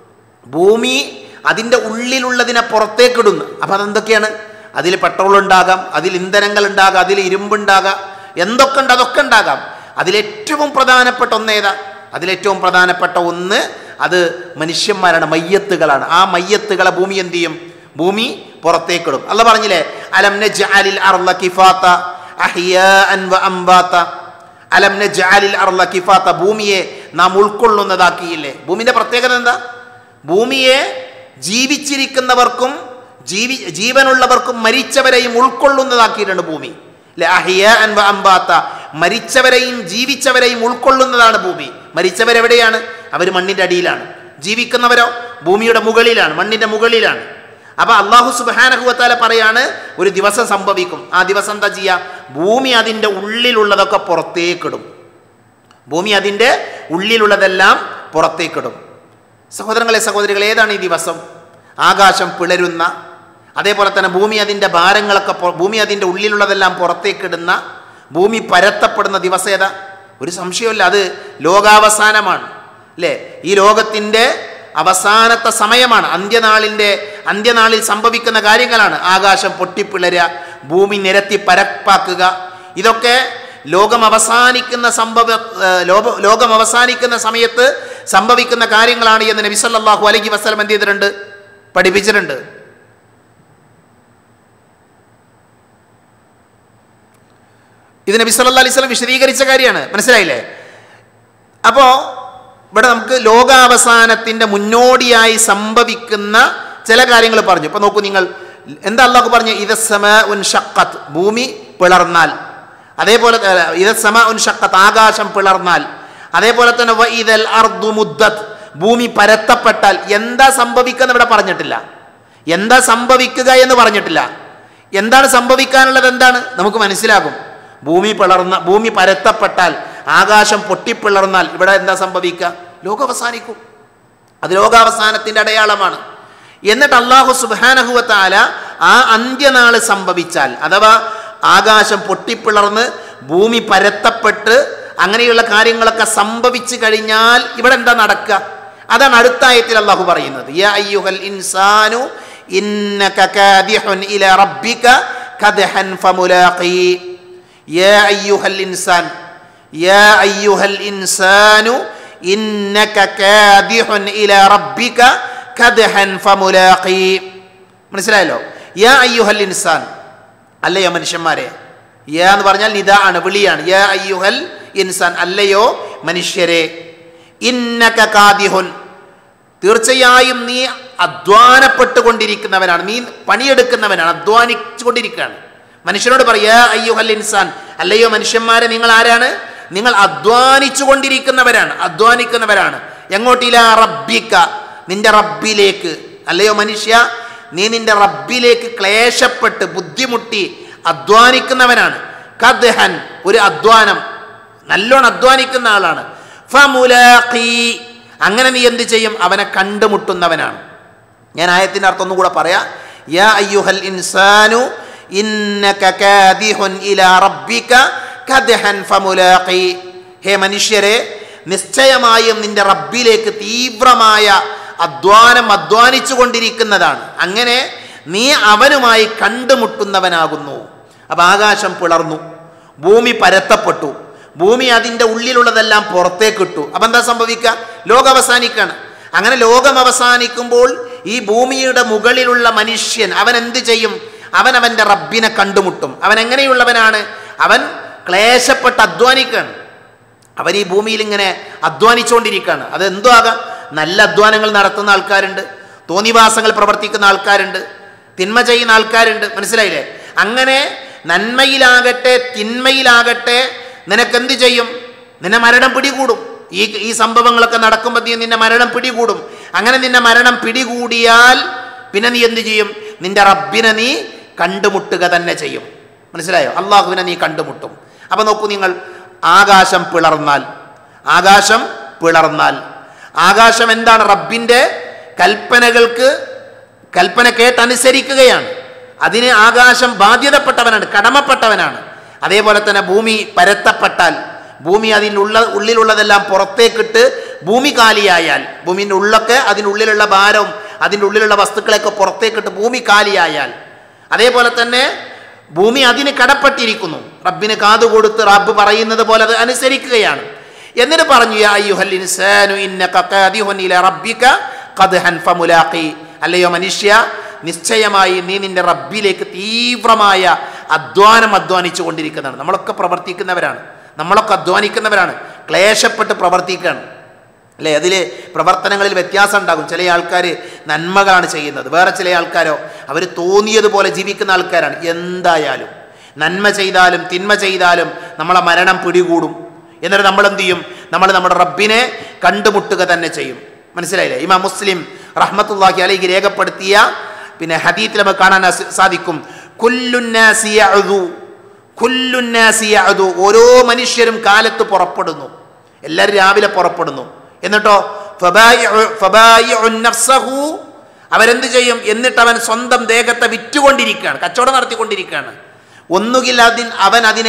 Speaker 1: ഭൂമി അതിൻ്റെ ഉള്ളിലുള്ളതിനെ പുറത്തേക്കിടുന്നു അപ്പം അതെന്തൊക്കെയാണ് അതിൽ പെട്രോൾ ഉണ്ടാകാം അതിൽ ഇന്ധനങ്ങൾ ഉണ്ടാകാം അതിൽ ഇരുമ്പുണ്ടാകാം എന്തൊക്കെ ഉണ്ട് അതൊക്കെ ഉണ്ടാകാം അതിലേറ്റവും പ്രധാനപ്പെട്ട ഒന്ന് ഏതാ അതിലേറ്റവും പ്രധാനപ്പെട്ട ഒന്ന് അത് മനുഷ്യന്മാരാണ് മയ്യത്തുകളാണ് ആ മയ്യത്തുകളെ ഭൂമി എന്ത് ചെയ്യും ഭൂമി പുറത്തേക്കിടും അല്ല പറഞ്ഞില്ലേ അലം നജ്അലിൽ അർള കിഫാത്ത അഹ്യാഅൻ വ അംവാത്ത അലം നജ്അലിൽ അർള കിഫാത്ത ഭൂമിയെ നാം ഉൾക്കൊള്ളുന്നതാക്കിയില്ലേ ഭൂമിന്റെ പ്രത്യേകത എന്താ ഭൂമിയെ ജീവിച്ചിരിക്കുന്നവർക്കും ജീവി ജീവനുള്ളവർക്കും മരിച്ചവരെയും ഉൾക്കൊള്ളുന്നതാക്കിയിട്ടുണ്ട് ഭൂമി ലെ അഹിയാൻ വ അംബാത്ത മരിച്ചവരെയും ജീവിച്ചവരെയും ഉൾക്കൊള്ളുന്നതാണ് ഭൂമി മരിച്ചവരെവിടെയാണ് അവർ മണ്ണിൻ്റെ അടിയിലാണ് ജീവിക്കുന്നവരോ ഭൂമിയുടെ മുകളിലാണ് മണ്ണിൻ്റെ മുകളിലാണ് അപ്പൊ അള്ളാഹു സുബാനഹുവത്താല പറയാണ് ഒരു ദിവസം സംഭവിക്കും ആ ദിവസം എന്താ ചെയ്യുക ഭൂമി അതിൻ്റെ ഉള്ളിലുള്ളതൊക്കെ പുറത്തേക്കിടും ഭൂമി അതിൻ്റെ ഉള്ളിലുള്ളതെല്ലാം പുറത്തേക്കിടും സഹോദരങ്ങളെ സഹോദരികളെ ഏതാണ് ഈ ദിവസം ആകാശം പിളരുന്ന അതേപോലെ തന്നെ ഭൂമി അതിൻ്റെ ഭാരങ്ങളൊക്കെ പൊ- ഭൂമി അതിൻ്റെ ഉള്ളിലുള്ളതെല്ലാം പുറത്തേക്കിടുന്ന ഭൂമി പരത്തപ്പെടുന്ന ദിവസം ഏതാ ഒരു സംശയമില്ല അത് ലോകാവസാനമാണ് അല്ലേ ഈ ലോകത്തിൻ്റെ അവസാനത്തെ സമയമാണ് അന്ത്യനാളിൻ്റെ അന്ത്യനാളിൽ സംഭവിക്കുന്ന കാര്യങ്ങളാണ് ആകാശം പൊട്ടിപ്പിളരുക ഭൂമി നിരത്തി പരപ്പാക്കുക ഇതൊക്കെ ലോകം അവസാനിക്കുന്ന സംഭവ ഏഹ് ലോക ലോകം അവസാനിക്കുന്ന സമയത്ത് സംഭവിക്കുന്ന കാര്യങ്ങളാണ് എന്ന് നബി സല്ലല്ലാഹു അലൈഹി വസല്ലം എന്ത് ചെയ്തിട്ടുണ്ട് പഠിപ്പിച്ചിട്ടുണ്ട് ഇത് നബി സല്ലല്ലാഹു അലൈഹി വസല്ലം വിശദീകരിച്ച കാര്യമാണ് മനസ്സിലായില്ലേ അപ്പോൾ ഇവിടെ നമുക്ക് ലോകാവസാനത്തിൻ്റെ മുന്നോടിയായി സംഭവിക്കുന്ന ചില കാര്യങ്ങൾ പറഞ്ഞു ഇപ്പോൾ നോക്കൂ നിങ്ങൾ എന്താ അള്ളാഹു പറഞ്ഞു ഇത് സമ ഉൻ ഷക്കത്ത് ഭൂമി പിളർന്നാൽ അതേപോലെ ഇത് സമ ഉൻ ഷക്കത്ത് ആകാശം പിളർന്നാൽ അതേപോലെ തന്നെ വ ഇതൽ അർദു മുദ്ദത്ത് ഭൂമി പരത്തപ്പെട്ടാൽ എന്താ സംഭവിക്കുക ഇവിടെ പറഞ്ഞിട്ടില്ല എന്താ സംഭവിക്കുക എന്ന് പറഞ്ഞിട്ടില്ല എന്താണ് സംഭവിക്കാനുള്ളത് എന്താണ് നമുക്ക് മനസ്സിലാകും ഭൂമി പിളർന്ന ഭൂമി പരത്തപ്പെട്ടാൽ ആകാശം പൊട്ടിപ്പിളർന്നാൽ ഇവിടെ എന്താ സംഭവിക്കുക ലോകം അവസാനിക്കും അത് ലോകാവസാനത്തിൻ്റെ അടയാളമാണ് എന്നിട്ട് അള്ളാഹു സുബാനഹുവത്താല ആ അന്ത്യനാൾ സംഭവിച്ചാൽ അഥവാ ആകാശം പൊട്ടിപ്പിളർന്ന് ഭൂമി പരത്തപ്പെട്ട് അങ്ങനെയുള്ള കാര്യങ്ങളൊക്കെ സംഭവിച്ചു കഴിഞ്ഞാൽ ഇവിടെ എന്താ നടക്കുക അതാണ് അടുത്ത ആയത്തിൽ അള്ളാഹു പറയുന്നത് യാ അയ്യുഹൽ ഇൻസാനു ഇന്നക കാദിഹുൻ ഇല റബ്ബിക കദ്ഹൻ ഫമുലാഖി യാ അയ്യുഹൽ ഇൻസാൻ യാ അയ്യുഹൽ ഇൻസാനു ഇന്നക കാദിഹുൻ ഇല റബ്ബിക കദ്ഹൻ ഫമുലാഖി മനസ്സിലായല്ലോ യാ അയ്യുഹൽ ഇൻസാൻ അല്ലയോ മനുഷ്യന്മാരെ യാ എന്ന് പറഞ്ഞാൽ നിദാ ആണ് വിളിയാണ് യാ അയ്യുഹൽ ഇൻസാൻ അല്ലയോ മനുഷ്യരെ ഇന്നക കാദിഹുൻ തീർച്ചയായും നീ അധ്വാനപ്പെട്ടുകൊണ്ടിരിക്കുന്നവനാണ് നീ പണിയെടുക്കുന്നവനാണ് അധ്വാനിച്ചുകൊണ്ടിരിക്കുകയാണ് മനുഷ്യനോട് പറയാ അയ്യുഹൽ ഇൻസാൻ അല്ലയോ മനുഷ്യന്മാരെ നിങ്ങൾ ആരാണ് നിങ്ങൾ അധ്വാനിച്ചു കൊണ്ടിരിക്കുന്നവരാണ് അധ്വാനിക്കുന്നവരാണ് എങ്ങോട്ടില്ല റബ്ബിക്ക നിന്റെ റബ്ബിലേക്ക് അല്ലയോ മനുഷ്യ നീ നിന്റെ റബ്ബിലേക്ക് ക്ലേശപ്പെട്ട് ബുദ്ധിമുട്ടി അധ്വാനിക്കുന്നവനാണ് കദ്ഹൻ ഒരു അധ്വാനം നല്ലോണം അധ്വാനിക്കുന്ന ആളാണ് ഫമുലാഖി അങ്ങനെ നീ എന്ത് ചെയ്യും അവനെ കണ്ടുമുട്ടുന്നവനാണ് ഞാൻ ആയത്തിൻ്റെ അർത്ഥം ഒന്നും കൂടെ പറയാം യാ അയ്യുഹൽ ഇൻസാനു ഇന്നക കാദിഹുൻ ഇലാ റബ്ബിക കദ്ഹൻ ഫമുലാഖി ഹേ മനുഷ്യരെ നിശ്ചയമായും നിന്റെ റബ്ബിലേക്ക് തീവ്രമായ അധ്വാനം അധ്വാനിച്ചു കൊണ്ടിരിക്കുന്നതാണ് അങ്ങനെ നീ അവനുമായി കണ്ടുമുട്ടുന്നവനാകുന്നു അപ്പം ആകാശം പിളർന്നു ഭൂമി പരത്തപ്പെട്ടു ഭൂമി അതിൻ്റെ ഉള്ളിലുള്ളതെല്ലാം പുറത്തേക്ക് ഇട്ടു അപ്പം എന്താ സംഭവിക്കുക ലോകം അവസാനിക്കാണ് അങ്ങനെ ലോകം അവസാനിക്കുമ്പോൾ ഈ ഭൂമിയുടെ മുകളിലുള്ള മനുഷ്യൻ അവൻ എന്ത് ചെയ്യും അവൻ അവൻ്റെ റബ്ബിനെ കണ്ടുമുട്ടും അവൻ എങ്ങനെയുള്ളവനാണ് അവൻ ക്ലേശപ്പെട്ട് അധ്വാനിക്കുകയാണ് അവൻ ഈ ഭൂമിയിൽ ഇങ്ങനെ അധ്വാനിച്ചുകൊണ്ടിരിക്കുകയാണ് അത് എന്തോ ആകാം നല്ല അധ്വാനങ്ങൾ നടത്തുന്ന ആൾക്കാരുണ്ട് തോന്നിവാസങ്ങൾ പ്രവർത്തിക്കുന്ന ആൾക്കാരുണ്ട് തിന്മ ചെയ്യുന്ന ആൾക്കാരുണ്ട് മനസ്സിലായില്ലേ അങ്ങനെ നന്മയിലാകട്ടെ തിന്മയിലാകട്ടെ നിനക്കെന്ത് ചെയ്യും നിന്നെ മരണം പിടികൂടും ഈ ഈ സംഭവങ്ങളൊക്കെ നടക്കുമ്പോഴത്തേക്കും നിന്നെ മരണം പിടികൂടും അങ്ങനെ നിന്നെ മരണം പിടികൂടിയാൽ പിന്നെ നീ എന്ത് ചെയ്യും നിന്റെ റബ്ബിനെ നീ കണ്ടുമുട്ടുക തന്നെ ചെയ്യും മനസ്സിലായോ അള്ളാഹുവിനെ നീ കണ്ടുമുട്ടും അപ്പം നോക്കൂ നിങ്ങൾ ആകാശം പിളർന്നാൽ ആകാശം പിളർന്നാൽ ആകാശം എന്താണ് റബ്ബിൻ്റെ കൽപ്പനകൾക്ക് കൽപ്പന കേട്ടനുസരിക്കുകയാണ് അതിന് ആകാശം ബാധ്യതപ്പെട്ടവനാണ് കടമപ്പെട്ടവനാണ് അതേപോലെ തന്നെ ഭൂമി പരത്തപ്പെട്ടാൽ ഭൂമി അതിനുള്ള ഉള്ളിലുള്ളതെല്ലാം പുറത്തേക്കിട്ട് ഭൂമി കാലിയായാൽ ഭൂമിൻ്റെ ഉള്ളൊക്കെ അതിനുള്ളിലുള്ള ഭാരവും അതിൻ്റെ ഉള്ളിലുള്ള വസ്തുക്കളെയൊക്കെ പുറത്തേക്കിട്ട് ഭൂമി കാലിയായാൽ അതേപോലെ തന്നെ ഭൂമി അതിന് കടപ്പെട്ടിരിക്കുന്നു റബ്ബിന് കാതു കൊടുത്ത് റബ്ബ് പറയുന്നത് പോലെ അത് അനുസരിക്കുകയാണ് എന്നിട്ട് പറഞ്ഞു യാ അയ്യുഹൽ ഇൻസാനു ഇന്നക ഖാദിഹുൻ ഇലാ റബ്ബിക ഖദ്ഹൻ ഫമുലാഖി അല്ലയോ മനുഷ്യ നിശ്ചയമായി നീ നിന്റെ റബ്ബിലേക്ക് തീവ്രമായ അധ്വാനം അധ്വാനിച്ചു കൊണ്ടിരിക്കുന്നതാണ് നമ്മളൊക്കെ പ്രവർത്തിക്കുന്നവരാണ് നമ്മളൊക്കെ അധ്വാനിക്കുന്നവരാണ് ക്ലേശപ്പെട്ട് പ്രവർത്തിക്കുകയാണ് അല്ലേ അതിൽ പ്രവർത്തനങ്ങളിൽ വ്യത്യാസം ഉണ്ടാകും ചില ആൾക്കാർ നന്മകളാണ് ചെയ്യുന്നത് വേറെ ചില ആൾക്കാരോ അവർ തോന്നിയതുപോലെ ജീവിക്കുന്ന ആൾക്കാരാണ് എന്തായാലും നന്മ ചെയ്താലും തിന്മ ചെയ്താലും നമ്മളെ മരണം പിടികൂടും എന്നിട്ട് നമ്മൾ എന്ത് ചെയ്യും നമ്മൾ നമ്മുടെ റബ്ബിനെ കണ്ടുമുട്ടുക തന്നെ ചെയ്യും മനസ്സിലായില്ലേ ഇമാ മുസ്ലിം റഹ്മത്തുല്ലാഹി അലൈഹി രേഖപ്പെടുത്തിയ പിന്നെ ഹദീത്തിൽ നമുക്ക് കാണാൻ അസ- സാധിക്കും കുല്ലുന്നാസി യഅ്ദു. കുല്ലുന്നാസി യഅ്ദു. ഓരോ മനുഷ്യരും കാലത്ത് പുറപ്പെടുന്നു എല്ലാവരും രാവിലെ പുറപ്പെടുന്നു എന്നിട്ടോ ഫബായിഉ- ഫബായിഉൻ നഫ്സഹു. അവരെന്ത് ചെയ്യും എന്നിട്ട് അവൻ സ്വന്തം ദേഹത്തെ വിറ്റുകൊണ്ടിരിക്കുകയാണ് കച്ചവടം നടത്തിക്കൊണ്ടിരിക്കുകയാണ് ഒന്നുകിൽ അതിൻ അവൻ അതിനെ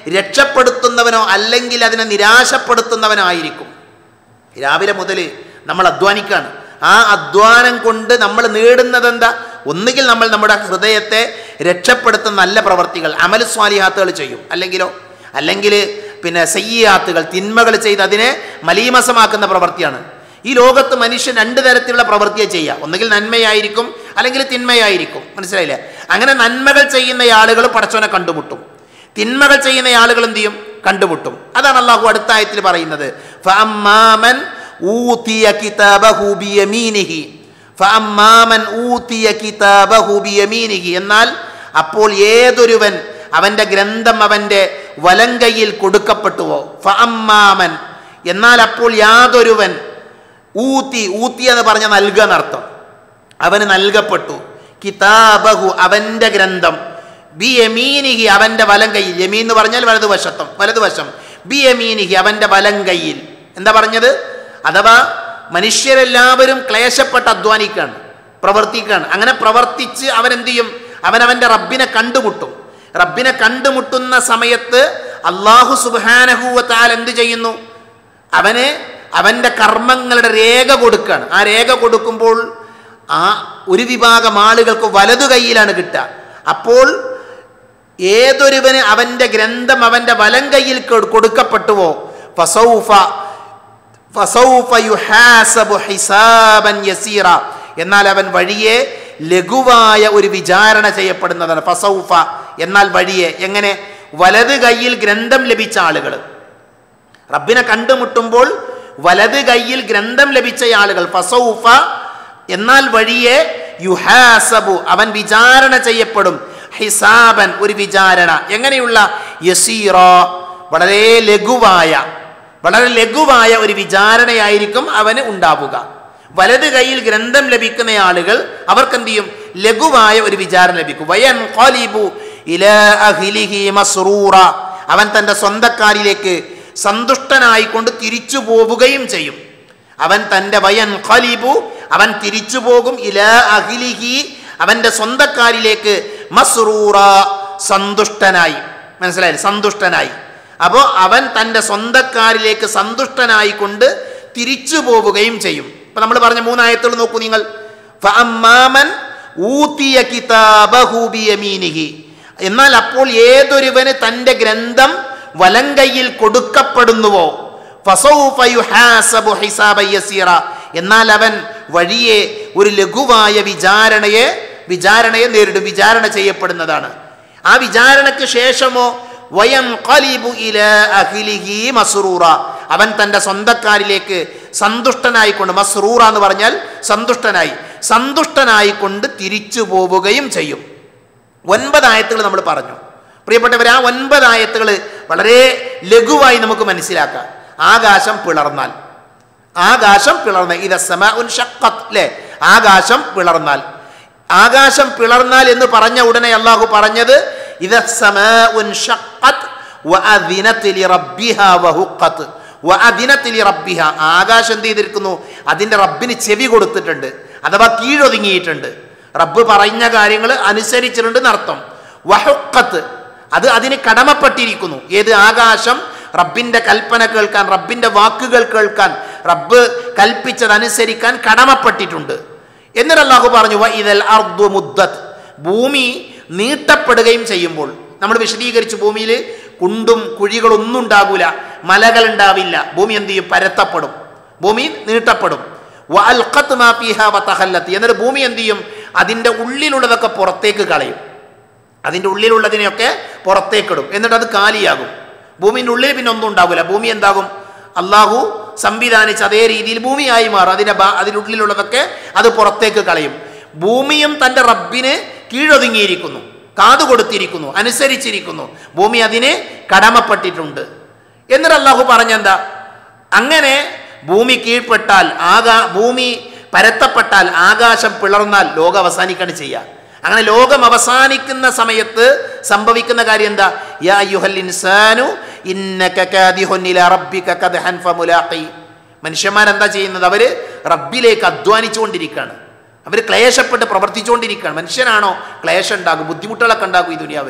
Speaker 1: രക്ഷപ്പെടുത്തുന്നവനോ അല്ലെങ്കിൽ അതിനെ നിരാശപ്പെടുത്തുന്നവനോ ആയിരിക്കും രാവിലെ മുതൽ നമ്മൾ അധ്വാനിക്കാണ് ആ അധ്വാനം കൊണ്ട് നമ്മൾ നേടുന്നത് എന്താ ഒന്നുകിൽ നമ്മൾ നമ്മുടെ ഹൃദയത്തെ രക്ഷപ്പെടുത്തുന്ന നല്ല പ്രവർത്തികൾ അമൽ സ്വാലിഹാത്തുകൾ ചെയ്യും അല്ലെങ്കിലോ അല്ലെങ്കിൽ പിന്നെ സയ്യാത്തുകൾ തിന്മകൾ ചെയ്ത് അതിനെ മലീമസമാക്കുന്ന പ്രവൃത്തിയാണ് ഈ ലോകത്ത് മനുഷ്യൻ രണ്ട് തരത്തിലുള്ള പ്രവൃത്തിയെ ചെയ്യുക ഒന്നുകിൽ നന്മയായിരിക്കും അല്ലെങ്കിൽ തിന്മയായിരിക്കും മനസ്സിലായില്ലേ അങ്ങനെ നന്മകൾ ചെയ്യുന്ന ആളുകൾ പടച്ചോനെ കണ്ടുമുട്ടും തിന്മകൾ ചെയ്യുന്ന ആളുകൾ എന്ത് ചെയ്യും കണ്ടുമുട്ടും അതാണ് അള്ളാഹു അടുത്ത ആയത്തിൽ പറയുന്നത് ഫഅമ്മാമൻ ഊതിയ കിതാബഹു ബിയമീനിഹി ഫഅമ്മാമൻ ഊതിയ കിതാബഹു ബിയമീനിഹി എന്നാൽ അപ്പോൾ ഏതൊരുവൻ അവൻ്റെ ഗ്രന്ഥം അവൻ്റെ വലങ്കയിൽ കൊടുക്കപ്പെട്ടുവോ ഫഅമ്മാമൻ എന്നാൽ അപ്പോൾ യാതൊരുവൻ ഊത്തി ഊത്തി എന്ന് പറഞ്ഞ നൽകുക എന്നർത്ഥം അവന് നൽകപ്പെട്ടു കിതാബഹു അവൻ്റെ ഗ്രന്ഥം ബി യമീനിഹി അവൻ്റെ വലം കയ്യിൽ യമീൻ എന്ന് പറഞ്ഞാൽ വലതുവശത്തം വലതുവശം ബി യമീനിഹി അവൻ്റെ വലം കയ്യിൽ എന്താ പറഞ്ഞത് അഥവാ മനുഷ്യരെല്ലാവരും ക്ലേശപ്പെട്ട് അധ്വാനിക്കാണ് പ്രവർത്തിക്കുകയാണ് അങ്ങനെ പ്രവർത്തിച്ച് അവനെന്ത് ചെയ്യും അവനവൻ്റെ റബ്ബിനെ കണ്ടുമുട്ടും റബ്ബിനെ കണ്ടുമുട്ടുന്ന സമയത്ത് അള്ളാഹു സുബാനഹൂവത്താൽ എന്ത് ചെയ്യുന്നു അവന് അവൻ്റെ കർമ്മങ്ങളുടെ രേഖ കൊടുക്കുകയാണ് ആ രേഖ കൊടുക്കുമ്പോൾ ആ ഒരു വിഭാഗം ആളുകൾക്ക് വലതു കൈയിലാണ് കിട്ടുക അപ്പോൾ ഏതൊരുവന് അവൻ്റെ ഗ്രന്ഥം അവൻ്റെ വലം കയ്യിൽ കൊ- കൊടുക്കപ്പെട്ടുവോ ഫസൗഫ ഫസൗഫ യുഹാസബു ഹിസാബൻ യസീറ എന്നാൽ അവൻ വഴിയെ ലഘുവായ ഒരു വിചാരണ ചെയ്യപ്പെടുന്നതാണ് ഫസൗഫ എന്നാൽ വഴിയെ എങ്ങനെ വലത് കയ്യിൽ ഗ്രന്ഥം ലഭിച്ച ആളുകൾ റബ്ബിനെ കണ്ടുമുട്ടുമ്പോൾ വലത് കയ്യിൽ ഗ്രന്ഥം ലഭിച്ച ആളുകൾ ഫസൗഫ എന്നാൽ വഴിയെ യുഹാസബു അവൻ വിചാരണ ചെയ്യപ്പെടും ഹിസാബൻ ഒരു വിചാരണ എങ്ങനെയുള്ള യസീറ വളരെ ലഘുവായ വളരെ ലഘുവായ ഒരു വിചാരണയായിരിക്കും അവന് ഉണ്ടാവുക വലത് കയ്യിൽ ഗ്രന്ഥം ലഭിക്കുന്ന ആളുകൾ അവർക്ക് എന്ത് ചെയ്യും ലഘുവായ ഒരു വിചാരണ ലഭിക്കും വയൻ ഖാലിബു ഇലാ അഹ്ലിഹി മസ്റൂറ അവൻ തൻ്റെ സ്വന്തക്കാരിലേക്ക് സന്തുഷ്ടനായിക്കൊണ്ട് തിരിച്ചു പോവുകയും ചെയ്യും അവൻ തൻ്റെ വയൻ ഖലിബു അവൻ തിരിച്ചു പോകും ഇല അഖിലിഹി അവൻ്റെ സ്വന്തക്കാരിലേക്ക് മസ്റൂറ സന്തുഷ്ടനായി മനസ്സിലായി സന്തുഷ്ടനായി അപ്പോൾ അവൻ തൻ്റെ സ്വന്തക്കാരിലേക്ക് സന്തുഷ്ടനായിക്കൊണ്ട് തിരിച്ചു പോവുകയും ചെയ്യും ഇപ്പം നമ്മൾ പറഞ്ഞ മൂന്നായത്തുകൾ നോക്കൂ നിങ്ങൾ ഫഅമ്മാമൻ ഊതിയ കിതാബഹു ബിയമീനിഹി എന്നാൽ അപ്പോൾ ഏതൊരുവന് തൻ്റെ ഗ്രന്ഥം വലങ്കയിൽ കൊടുക്കപ്പെടുന്നുവോ ഫസൗഫ യുഹാസബു ഹിസാബൻ യസീറ എന്നാൽ അവൻ വഴിയെ ഒരു ലഘുവായ വിചാരണയെ വിചാരണയെ നേരിടും വിചാരണ ചെയ്യപ്പെടുന്നതാണ് ആ വിചാരണയ്ക്ക് ശേഷമോ വയം ഖലിബു ഇല അഖിലിഹി മസ്റൂറ അവൻ തൻ്റെ സ്വന്തക്കാരിലേക്ക് സന്തുഷ്ടനായിക്കൊണ്ട് മസ്റൂറ എന്ന് പറഞ്ഞാൽ സന്തുഷ്ടനായി സന്തുഷ്ടനായിക്കൊണ്ട് തിരിച്ചു പോവുകയും ചെയ്യും ഒൻപതായത്തുകൾ നമ്മൾ പറഞ്ഞു പ്രിയപ്പെട്ടവർ ആ ഒൻപതായത്തുകൾ വളരെ ലഘുവായി നമുക്ക് മനസ്സിലാക്കാം ആകാശം പിളർന്നാൽ ആകാശം പിളർന്ന ഇത് സമ ഉൻ ഷക്കത്ത് അല്ലേ ആകാശം പിളർന്നാൽ ആകാശം പിളർന്നാൽ എന്ന് പറഞ്ഞ ഉടനെ അള്ളാഹു പറഞ്ഞത് ഇത് സമ ഉൻ ഷക്കത്ത് വഅദിനത്ത് ലിറബ്ബിഹാ വഹുഖത്ത് വഅദിനത്ത് ലിറബ്ബിഹാ ആകാശം എന്ത് ചെയ്തിരിക്കുന്നു അതിൻ്റെ റബ്ബിന് ചെവി കൊടുത്തിട്ടുണ്ട് അഥവാ കീഴൊതുങ്ങിയിട്ടുണ്ട് റബ്ബ് പറഞ്ഞ കാര്യങ്ങൾ അനുസരിച്ചിട്ടുണ്ട് എന്നർത്ഥം വഹുക്കത്ത് അത് അതിന് കടമപ്പെട്ടിരിക്കുന്നു ഏത് ആകാശം റബ്ബിന്റെ കൽപ്പന കേൾക്കാൻ റബ്ബിന്റെ വാക്കുകൾ കേൾക്കാൻ റബ്ബ് കൽപ്പിച്ചതനുസരിക്കാൻ കടമപ്പെട്ടിട്ടുണ്ട് എന്നിട്ട് അള്ളാഹു പറഞ്ഞു "വ ഇദൽ അർദു മുദ്ദത്ത് ഭൂമി നീട്ടപ്പെടുകയും ചെയ്യുമ്പോൾ നമ്മൾ വിശദീകരിച്ചു ഭൂമിയിൽ കുണ്ടും കുഴികളൊന്നും ഉണ്ടാകൂല മലകൾ ഉണ്ടാവില്ല ഭൂമി എന്ത് ചെയ്യും പരത്തപ്പെടും ഭൂമി നീട്ടപ്പെടും വ അൽഖത്ത് മാ ഫീഹാ വ തഖല്ലത്ത്. എന്നിട്ട് ഭൂമി എന്ത് ചെയ്യും അതിൻ്റെ ഉള്ളിലുള്ളതൊക്കെ പുറത്തേക്ക് കളയും അതിൻ്റെ ഉള്ളിലുള്ളതിനെയൊക്കെ പുറത്തേക്കിടും എന്നിട്ട് അത് കാലിയാകും ഭൂമിൻ്റെ ഉള്ളിൽ പിന്നെ ഒന്നും ഉണ്ടാവില്ല ഭൂമി എന്താകും അള്ളാഹു സംവിധാനിച്ച് അതേ രീതിയിൽ ഭൂമിയായി മാറും അതിൻ്റെ ബാ- അതിനുള്ളിലുള്ളതൊക്കെ അത് പുറത്തേക്ക് കളയും ഭൂമിയും തൻ്റെ റബ്ബിന് കീഴൊതുങ്ങിയിരിക്കുന്നു കാതു കൊടുത്തിരിക്കുന്നു അനുസരിച്ചിരിക്കുന്നു ഭൂമി അതിന് കടമപ്പെട്ടിട്ടുണ്ട് എന്നിട്ട് അള്ളാഹു പറഞ്ഞെന്താ അങ്ങനെ ഭൂമി കീഴ്പ്പെട്ടാൽ ആകാ ഭൂമി പരത്തപ്പെട്ടാൽ ആകാശം പിളർന്നാൽ ലോകം അവസാനിക്കാണ് ചെയ്യുക അങ്ങനെ ലോകം അവസാനിക്കുന്ന സമയത്ത് സംഭവിക്കുന്ന കാര്യം എന്താ യാ അയ്യുഹൽ ഇൻസാനു ഇന്നക കാദിഹുൻ ഇലാ റബ്ബിക കദ്ഹൻ ഫമുലാഖി മനുഷ്യന്മാരെന്താ ചെയ്യുന്നത് അവര് റബ്ബിലേക്ക് അധ്വാനിച്ചുകൊണ്ടിരിക്കുകയാണ് അവർ ക്ലേശപ്പെട്ട് പ്രവർത്തിച്ചുകൊണ്ടിരിക്കുകയാണ് മനുഷ്യനാണോ ക്ലേശം ഉണ്ടാകും ബുദ്ധിമുട്ടുകളൊക്കെ ഉണ്ടാകും ഈ ദുനിയാവിൽ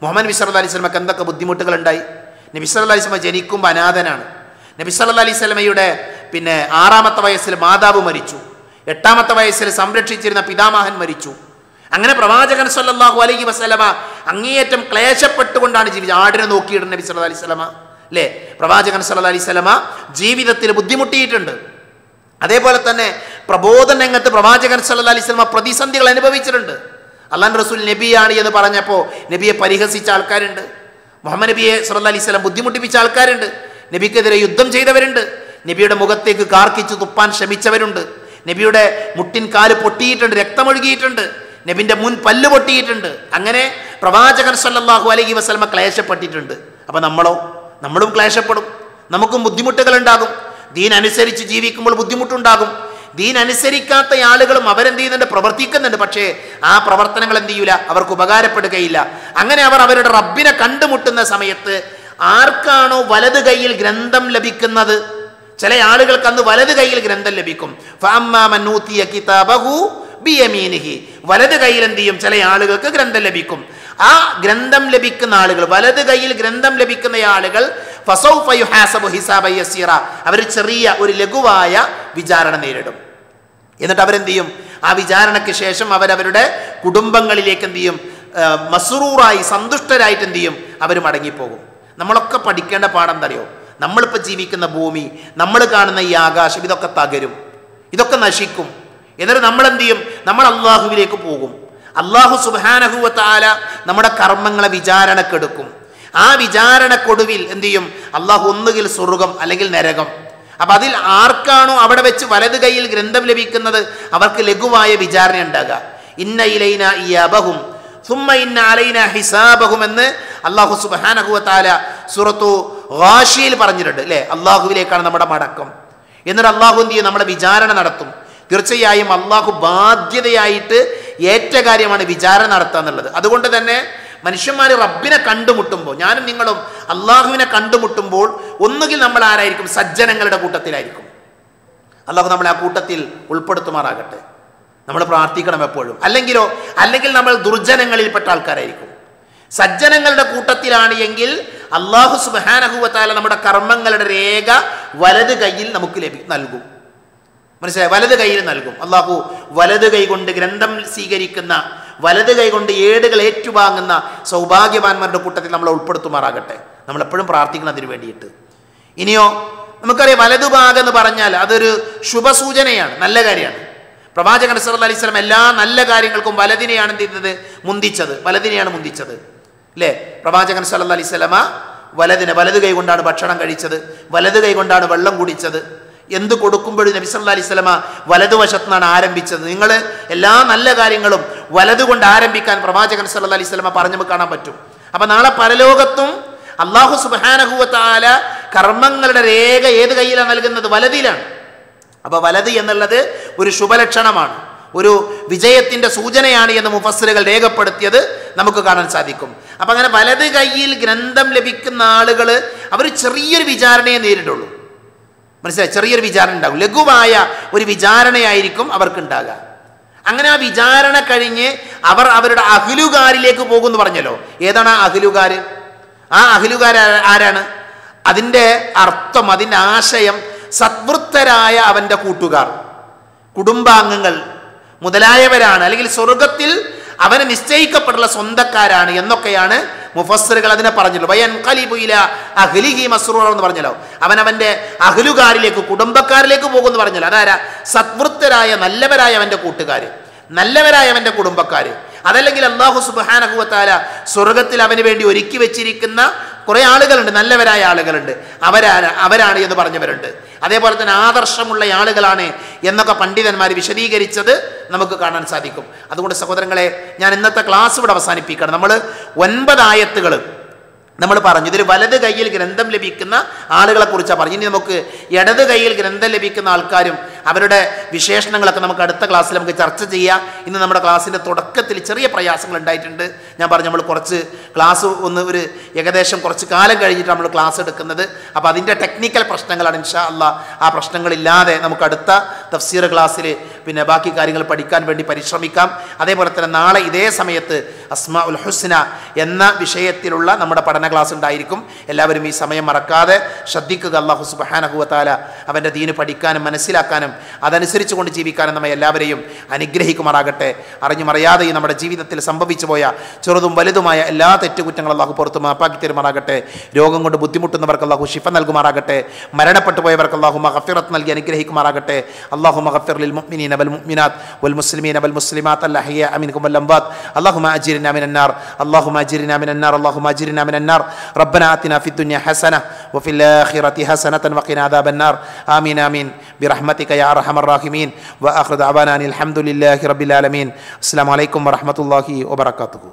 Speaker 1: മുഹമ്മദ് നബി സല്ലല്ലാഹു അലൈഹി സ്വലമക്ക് എന്തൊക്കെ ബുദ്ധിമുട്ടുകൾ ഉണ്ടായി നബി സല്ലല്ലാഹു അലൈഹി സ്വലമ ജനിക്കുമ്പോൾ അനാഥനാണ് നബി സല്ലല്ലാഹു അലൈഹി സ്വലമയുടെ പിന്നെ ആറാമത്തെ വയസ്സിൽ മാതാവ് മരിച്ചു എട്ടാമത്തെ വയസ്സിൽ സംരക്ഷിച്ചിരുന്ന പിതാമഹൻ മരിച്ചു അങ്ങനെ പ്രവാചകൻ സല്ലല്ലാഹു അലൈഹി വസല്ലമ അങ്ങേയറ്റം ക്ലേശപ്പെട്ടുകൊണ്ടാണ് ജീവിച്ചത് ആടിനെ നോക്കിയിടുന്ന നബി സല്ലല്ലാഹു അലൈഹി സ്വലമ അല്ലേ പ്രവാചകൻ സല്ലല്ലാഹു അലൈഹി സ്വലമ ജീവിതത്തിൽ ബുദ്ധിമുട്ടിയിട്ടുണ്ട് അതേപോലെ തന്നെ പ്രബോധന രംഗത്ത് പ്രവാചകൻ സല്ലല്ലാഹു അലൈഹി വസല്ലമ പ്രതിസന്ധികൾ അനുഭവിച്ചിട്ടുണ്ട് അള്ളാൻ റസൂൽ നബിയാണ് എന്ന് പറഞ്ഞപ്പോൾ നബിയെ പരിഹസിച്ച ആൾക്കാരുണ്ട് മുഹമ്മദ് നബിയെ സല്ലല്ലാഹു അലൈഹി വസല്ലം ബുദ്ധിമുട്ടിപ്പിച്ച ആൾക്കാരുണ്ട് നബിക്കെതിരെ യുദ്ധം ചെയ്തവരുണ്ട് നബിയുടെ മുഖത്തേക്ക് കാർക്കിച്ചു തുപ്പാൻ ശ്രമിച്ചവരുണ്ട് നബിയുടെ മുട്ടിൻ കാല് പൊട്ടിയിട്ടുണ്ട് രക്തമൊഴുകിയിട്ടുണ്ട് നബിന്റെ മുൻ പല്ല് പൊട്ടിയിട്ടുണ്ട് അങ്ങനെ പ്രവാചകൻ സല്ലല്ലാഹു അലൈഹി വസല്ലമ ക്ലേശപ്പെട്ടിട്ടുണ്ട് അപ്പൊ നമ്മളോ നമ്മളും ക്ലേശപ്പെടും നമുക്കും ബുദ്ധിമുട്ടുകൾ ഉണ്ടാകും ദീൻ അനുസരിച്ച് ജീവിക്കുമ്പോൾ ബുദ്ധിമുട്ടുണ്ടാകും ദീൻ അനുസരിക്കാത്ത ആളുകളും അവരെന്ത് ചെയ്യുന്നുണ്ട് പ്രവർത്തിക്കുന്നുണ്ട് പക്ഷേ ആ പ്രവർത്തനങ്ങൾ എന്ത് ചെയ്യൂല അവർക്ക് ഉപകാരപ്പെടുകയില്ല അങ്ങനെ അവർ അവരുടെ റബ്ബിനെ കണ്ടുമുട്ടുന്ന സമയത്ത് ആർക്കാണോ വലത് കൈയിൽ ഗ്രന്ഥം ലഭിക്കുന്നത് ചില ആളുകൾക്ക് അന്ന് വലത് കൈയിൽ ഗ്രന്ഥം ലഭിക്കും ഫഅമ്മാ മൻ ഊതിയ കിതാബഹു ബിയമീനിഹി വലത് കൈയിൽ എന്ത് ചെയ്യും ചില ആളുകൾക്ക് ഗ്രന്ഥം ലഭിക്കും ആ ഗ്രന്ഥം ലഭിക്കുന്ന ആളുകൾ വലത് കൈയിൽ ഗ്രന്ഥം ലഭിക്കുന്ന ആളുകൾ ഫസൗഫ യുഹാസബു ഹിസാബൻ യസീറ അവർ ചെറിയ ഒരു ലഘുവായ വിചാരണ നേരിടും എന്നിട്ട് അവരെന്ത് ചെയ്യും ആ വിചാരണയ്ക്ക് ശേഷം അവരവരുടെ കുടുംബങ്ങളിലേക്ക് എന്ത് ചെയ്യും ആ, മസ്റൂറായി സന്തുഷ്ടരായിട്ട് എന്ത് ചെയ്യും അവർ മടങ്ങിപ്പോകും നമ്മളൊക്കെ പഠിക്കേണ്ട പാഠം എന്തറിയോ നമ്മളിപ്പോൾ ജീവിക്കുന്ന ഭൂമി നമ്മൾ കാണുന്ന ഈ ആകാശം ഇതൊക്കെ തകരും ഇതൊക്കെ നശിക്കും എന്നിട്ട് നമ്മൾ എന്ത് ചെയ്യും നമ്മൾ അള്ളാഹുവിലേക്ക് പോകും അള്ളാഹു സുബാനഹുവത്താല നമ്മുടെ കർമ്മങ്ങളെ വിചാരണക്കെടുക്കും ആ വിചാരണക്കൊടുവിൽ എന്ത് ചെയ്യും അള്ളാഹു ഒന്നുകിൽ സ്വർഗം അല്ലെങ്കിൽ നരകം അപ്പൊ അതിൽ ആർക്കാണോ അവിടെ വെച്ച് വലത് കൈയിൽ ഗ്രന്ഥം ലഭിക്കുന്നത് അവർക്ക് ലഘുവായ വിചാരണ ഉണ്ടാകുക ഇന്ന ഇലൈന ഈ അബഹും സുമ്മ ഇന്ന അലൈന ഹിസാബഹും എന്ന് അള്ളാഹു സുബാനഹുവത്താല സുറത്തു റാഷിയിൽ പറഞ്ഞിട്ടുണ്ട് അല്ലേ അള്ളാഹുവിലേക്കാണ് നമ്മുടെ മടക്കം എന്നിട്ട് അള്ളാഹു എന്ത് ചെയ്യും നമ്മുടെ വിചാരണ നടത്തും തീർച്ചയായും അള്ളാഹു ബാധ്യതയായിട്ട് ഏറ്റ കാര്യമാണ് വിചാരണ നടത്തുക എന്നുള്ളത് അതുകൊണ്ട് തന്നെ മനുഷ്യന്മാർ റബ്ബിനെ കണ്ടുമുട്ടുമ്പോൾ ഞാനും നിങ്ങളും അള്ളാഹുവിനെ കണ്ടുമുട്ടുമ്പോൾ ഒന്നുകിൽ നമ്മൾ ആരായിരിക്കും സജ്ജനങ്ങളുടെ കൂട്ടത്തിലായിരിക്കും അള്ളാഹു നമ്മളെ ആ കൂട്ടത്തിൽ ഉൾപ്പെടുത്തുമാറാകട്ടെ നമ്മൾ പ്രാർത്ഥിക്കണം എപ്പോഴും അല്ലെങ്കിലോ അല്ലെങ്കിൽ നമ്മൾ ദുർജനങ്ങളിൽപ്പെട്ട ആൾക്കാരായിരിക്കും സജ്ജനങ്ങളുടെ കൂട്ടത്തിലാണ് എങ്കിൽ അള്ളാഹു സുബാനഹുവത്താല നമ്മുടെ കർമ്മങ്ങളുടെ രേഖ വലത് കയ്യിൽ നമുക്ക് ലഭി നൽകും മനസ്സിലായി വലത് കൈയിൽ നൽകും അള്ളാഹു വലത് കൈ കൊണ്ട് ഗ്രന്ഥം സ്വീകരിക്കുന്ന വലത് കൈ കൊണ്ട് ഏടുകൾ ഏറ്റുവാങ്ങുന്ന സൗഭാഗ്യവാന്മാരുടെ കൂട്ടത്തിൽ നമ്മളെ ഉൾപ്പെടുത്തുമാറാകട്ടെ നമ്മൾ എപ്പോഴും പ്രാർത്ഥിക്കണം അതിന് വേണ്ടിയിട്ട് ഇനിയോ നമുക്കറിയാം വലതുഭാഗം എന്ന് പറഞ്ഞാൽ അതൊരു ശുഭസൂചനയാണ് നല്ല കാര്യമാണ് പ്രവാചകൻ സല്ലല്ലാഹു അലൈഹി വസല്ലം എല്ലാ നല്ല കാര്യങ്ങൾക്കും വലതിനെയാണ് എന്ത് ചെയ്തത് മുന്തിച്ചത് വലതിനെയാണ് മുന്തിച്ചത് അല്ലേ പ്രവാചകൻ സല്ലല്ലാഹു അലൈഹി വസല്ലമ വലതിന് വലത് കൈ കൊണ്ടാണ് ഭക്ഷണം കഴിച്ചത് വലത് കൈ കൊണ്ടാണ് വെള്ളം കുടിച്ചത് എന്ത് കൊടുക്കുമ്പോഴും നബി സല്ലല്ലാഹു അലൈഹി വസല്ലമ വലതുവശത്തു നിന്നാണ് ആരംഭിച്ചത് നിങ്ങൾ എല്ലാ നല്ല കാര്യങ്ങളും വലതുകൊണ്ട് ആരംഭിക്കാൻ പ്രവാചകൻ സല്ലല്ലാഹു അലൈഹി വസല്ലമ പറഞ്ഞു കാണാൻ പറ്റും അപ്പൊ നാളെ പരലോകത്തും അള്ളാഹു സുബാനഹുവത്താല കർമ്മങ്ങളുടെ രേഖ ഏത് കയ്യിലാണ് നൽകുന്നത് വലതിലാണ് അപ്പൊ വലത് എന്നുള്ളത് ഒരു ശുഭലക്ഷണമാണ് ഒരു വിജയത്തിന്റെ സൂചനയാണ് എന്ന് മുഫസ്സിലുകൾ രേഖപ്പെടുത്തിയത് നമുക്ക് കാണാൻ സാധിക്കും അപ്പൊ അങ്ങനെ വലത് കയ്യിൽ ഗ്രന്ഥം ലഭിക്കുന്ന ആളുകൾ അവർ ചെറിയൊരു വിചാരണയെ നേരിടുള്ളൂ മനസ്സിലായി ചെറിയൊരു വിചാരണ ഉണ്ടാകും ലഘുവായ ഒരു വിചാരണയായിരിക്കും അവർക്ക് ഉണ്ടാകുക അങ്ങനെ ആ വിചാരണ കഴിഞ്ഞ് അവർ അവരുടെ അഖിലുകാരിലേക്ക് പോകുമെന്ന് പറഞ്ഞല്ലോ ഏതാണ് ആ അഖിലുകാർ ആ അഖിലുകാർ ആരാണ് അതിൻ്റെ അർത്ഥം അതിൻ്റെ ആശയം സദ്വൃത്തരായ അവൻ്റെ കൂട്ടുകാർ കുടുംബാംഗങ്ങൾ മുതലായവരാണ് അല്ലെങ്കിൽ സ്വർഗത്തിൽ അവന് നിശ്ചയിക്കപ്പെട്ടുള്ള സ്വന്തക്കാരാണ് എന്നൊക്കെയാണ് മുഫസ്സിറുകൾ അതിനെ പറഞ്ഞല്ലോ വയൻ കലിബുയില അഹ്ലിഹി മസ്റൂർ എന്ന് പറഞ്ഞല്ലോ അവൻ അവൻ്റെ അഹ്ലുകാരിലേക്ക് കുടുംബക്കാരിലേക്ക് പോകുമെന്ന് പറഞ്ഞല്ലോ അതാരാ സദ്വൃത്തരായ നല്ലവരായ അവൻ്റെ കൂട്ടുകാർ നല്ലവരായ അവൻ്റെ കുടുംബക്കാർ അതല്ലെങ്കിൽ അള്ളാഹു സുബാനഹുവത്താല സ്വർഗത്തിൽ അവന് വേണ്ടി ഒരുക്കി വെച്ചിരിക്കുന്ന കുറേ ആളുകളുണ്ട് നല്ലവരായ ആളുകളുണ്ട് അവരാണ് അവരാണ് എന്ന് പറഞ്ഞവരുണ്ട് അതേപോലെ തന്നെ ആദർശമുള്ള ആളുകളാണ് എന്നൊക്കെ പണ്ഡിതന്മാർ വിശദീകരിച്ചത് നമുക്ക് കാണാൻ സാധിക്കും അതുകൊണ്ട് സഹോദരങ്ങളെ ഞാൻ ഇന്നത്തെ ക്ലാസ് ഇവിടെ അവസാനിപ്പിക്കണം നമ്മൾ ഒൻപത് ആയത്തുകൾ നമ്മൾ പറഞ്ഞു ഇതിൽ വലത് കയ്യിൽ ഗ്രന്ഥം ലഭിക്കുന്ന ആളുകളെ കുറിച്ചാണ് പറഞ്ഞു ഇനി നമുക്ക് ഇടത് കയ്യിൽ ഗ്രന്ഥം ലഭിക്കുന്ന ആൾക്കാരും അവരുടെ വിശേഷണങ്ങളൊക്കെ നമുക്ക് അടുത്ത ക്ലാസ്സിൽ നമുക്ക് ചർച്ച ചെയ്യാം ഇന്ന് നമ്മുടെ ക്ലാസ്സിൻ്റെ തുടക്കത്തിൽ ചെറിയ പ്രയാസങ്ങൾ ഉണ്ടായിട്ടുണ്ട് ഞാൻ പറഞ്ഞു നമ്മൾ കുറച്ച് ക്ലാസ് ഒന്ന് ഒരു ഏകദേശം കുറച്ച് കാലം കഴിഞ്ഞിട്ട് നമ്മൾ ക്ലാസ് എടുക്കുന്നത് അപ്പോൾ അതിൻ്റെ ടെക്നിക്കൽ പ്രശ്നങ്ങളാണ് ഇൻഷാ അല്ലാ ആ പ്രശ്നങ്ങളില്ലാതെ നമുക്ക് അടുത്ത തഫ്സീർ ക്ലാസ്സിൽ പിന്നെ ബാക്കി കാര്യങ്ങൾ പഠിക്കാൻ വേണ്ടി പരിശ്രമിക്കാം അതേപോലെ തന്നെ നാളെ ഇതേ സമയത്ത് അസ്മാ ഉൽ ഹുസ്ന എന്ന വിഷയത്തിലുള്ള നമ്മുടെ പഠന ക്ലാസ് ഉണ്ടായിരിക്കും എല്ലാവരും ഈ സമയം മറക്കാതെ ശ്രദ്ധിക്കുക അള്ളാഹു സുബഹാനഹുവത്താല അവൻ്റെ ദീന് പഠിക്കാനും മനസ്സിലാക്കാനും അതനുസരിച്ച് കൊണ്ട് ജീവിക്കാനും നമ്മെ എല്ലാവരെയും അനുഗ്രഹിക്കുമാറാകട്ടെ അറിഞ്ഞും അറിയാതെയും നമ്മുടെ ജീവിതത്തിൽ സംഭവിച്ചു പോയ ചെറുതും വലുതുമായ എല്ലാ തെറ്റുകുറ്റങ്ങളും അള്ളാഹു പുറത്ത് മാപ്പാക്കി തരുമാറാകട്ടെ രോഗം കൊണ്ട് ബുദ്ധിമുട്ടുന്നവർക്ക് അള്ളാഹു ഷിഫ നൽകുമാറാകട്ടെ മരണപ്പെട്ടു പോയവർക്ക് അള്ളാഹു മഹഫിറത്ത് നൽകി അനുഗ്രഹിക്കുമാറാകട്ടെ അള്ളാഹു മഹഫിർ ലിൽ മുഅ്മിനീന വൽ മുഅ്മിനാത്ത് വൽ മുസ്ലിമീന വൽ മുസ്ലിമാത്ത് അൽ അഹ്യ അമിൻകും വൽ അംവാത്ത് اللهم اجرنا من النار اللهم اجرنا من النار اللهم اجرنا من النار ربنا آتنا في الدنيا حسنة وفي الآخرة حسنة وقنا عذاب النار آمين آمين برحمتك يا أرحم الراحمين وآخر دعوانا أن الحمد لله رب العالمين السلام عليكم ورحمة الله وبركاته